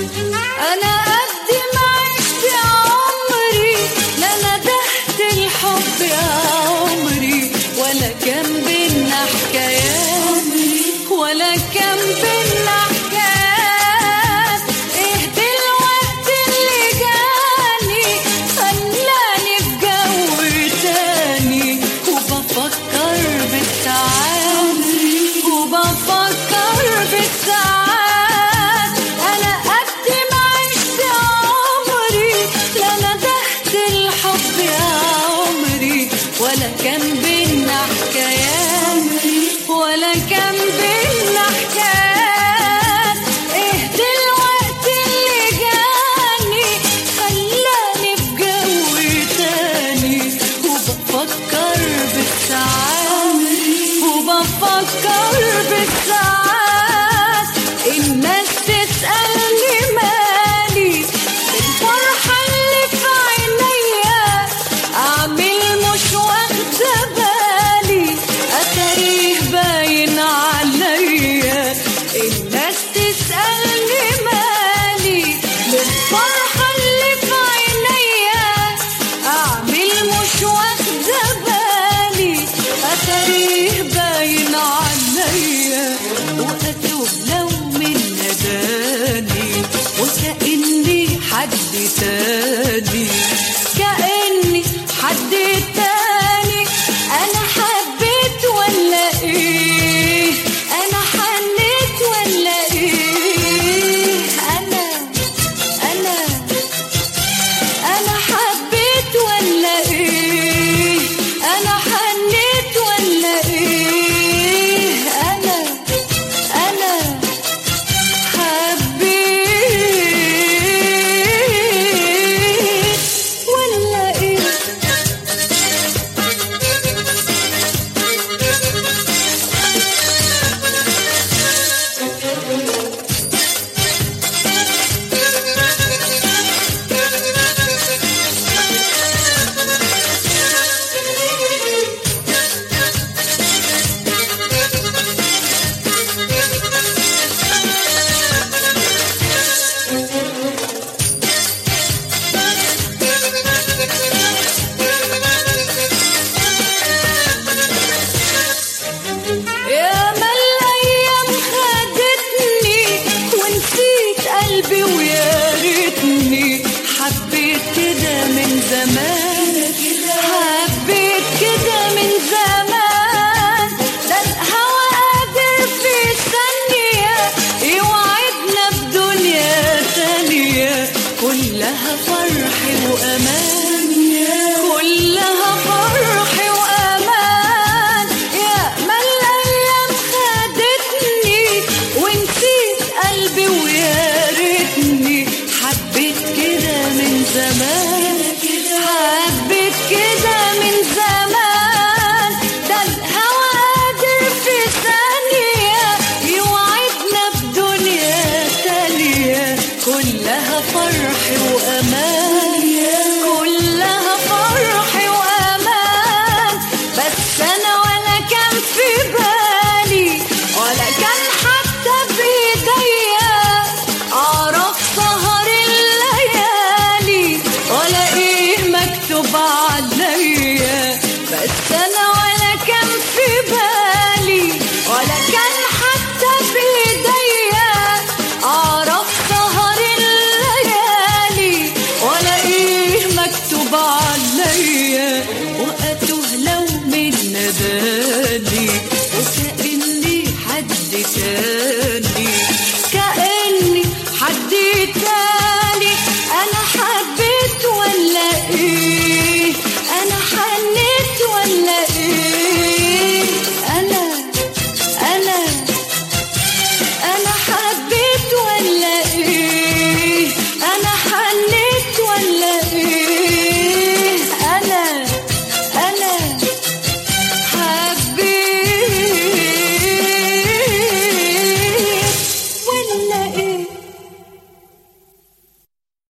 أنا قد ما عشت عمري لا ندهت الحب يا عمري ولا كان بينا حكايات ولا كان بينا حكايات ايه دلوقتي اللي جاني خلاني في جو تاني وبفكر بالساعات وبفكر بالساعات انا قد ما عشت عمري لا ندهت الحب يا عمري ولا كان بينا حكايات ولا كان بينا حكايات ايه دلوقتي اللي جاني خلاني في جو تاني وبفكر بالساعات وبفكر بالساعات الناس تسألني مالي الفرحة اللي في عينيا أعمل مش واخدة بالي أتاريه باين عليا الناس تسألني مالي الفرحة اللي في عينيا أعمل مش واخدة بالي أتاريه باين عليا وأتوب لو من نداني وكأني حد تاني كأني حد تاني أنا حبيت ولا إيه أنا حنيت ولا إيه أنا أنا أنا حبيت ولا إيه أنا حنيت ولا إيه أنا أنا حبيت ولا إيه يا ما الايام خدتني ونسيت قلبي ويا ريتني حبيت كده من زمان حبيت كده من زمان ده الهوى قادر في ثانية يوعدنا بدنيا تانية كلها فرح وأمان كلها فرح وأمان يا ما الأيام خدتني ونسيت قلبي ويا ريتني حبيت كده من زمان حبيت كده من زمان ده الهوى قادر في ثانية يوعدنا بدنيا تانية كلها فرح وأمان